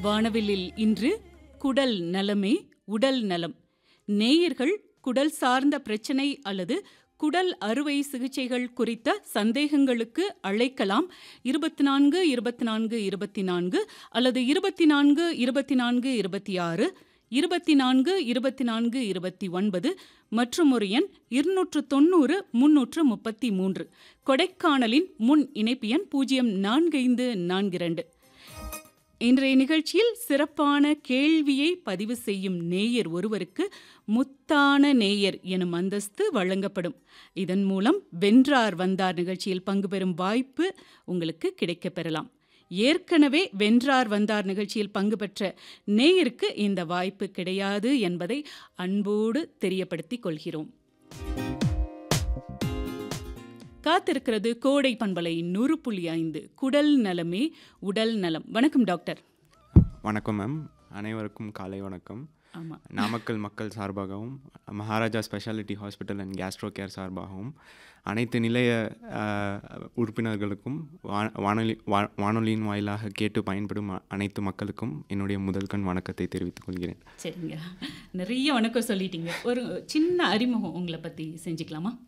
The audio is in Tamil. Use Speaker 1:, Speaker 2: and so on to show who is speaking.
Speaker 1: வானவில்லில் இன்று குடல் நலமே உடல் நலம் நேயர்கள் குடல் சார்ந்த பிரச்சனை அல்லது குடல் அறுவை சிகிச்சைகள் குறித்த சந்தேகங்களுக்கு அழைக்கலாம் இருபத்தி நான்கு இருபத்தி நான்கு இருபத்தி நான்கு அல்லது இருபத்தி நான்கு இருபத்தி நான்கு இருபத்தி ஆறு இருபத்தி நான்கு இருபத்தி நான்கு இருபத்தி ஒன்பது மற்றும் ஒரு எண் இருநூற்று தொண்ணூறு முன்னூற்று முப்பத்தி மூன்று கொடைக்கானலின் முன் இணைப்பு எண் பூஜ்ஜியம் நான்கு ஐந்து நான்கு இரண்டு இன்றைய நிகழ்ச்சியில் சிறப்பான கேள்வியை பதிவு செய்யும் நேயர் ஒருவருக்கு முத்தான நேயர் எனும் அந்தஸ்து வழங்கப்படும் இதன் மூலம் வென்றார் வந்தார் நிகழ்ச்சியில் பங்கு பெறும் வாய்ப்பு உங்களுக்கு கிடைக்கப் பெறலாம் ஏற்கனவே வென்றார் வந்தார் நிகழ்ச்சியில் பங்கு பெற்ற நேயருக்கு இந்த வாய்ப்பு கிடையாது என்பதை அன்போடு தெரியப்படுத்திக் கொள்கிறோம் காத்திருக்கிறது கோடை பண்பலை நூறு புள்ளி ஐந்து குடல் நலமே உடல் நலம் வணக்கம் டாக்டர்
Speaker 2: வணக்கம் மேம் அனைவருக்கும் காலை வணக்கம்
Speaker 1: ஆமா
Speaker 2: நாமக்கல் மக்கள் சார்பாகவும் Maharaja speciality hospital and gastro care சார்பாகவும் அனைத்து நிலைய அஹ், உறுப்பினர்களுக்கும் வா- வானொலி வா- வானொலியின் வாயிலாக கேட்டு பயன்படும் அ- அனைத்து மக்களுக்கும் என்னுடைய முதல்கண் வணக்கத்தை தெரிவித்துக் கொள்கிறேன்
Speaker 1: சரிங்க நிறைய வணக்கம் சொல்லிட்டீங்க ஒரு சின்ன அறிமுகம் உங்களை பத்தி செஞ்சுக்கலாமா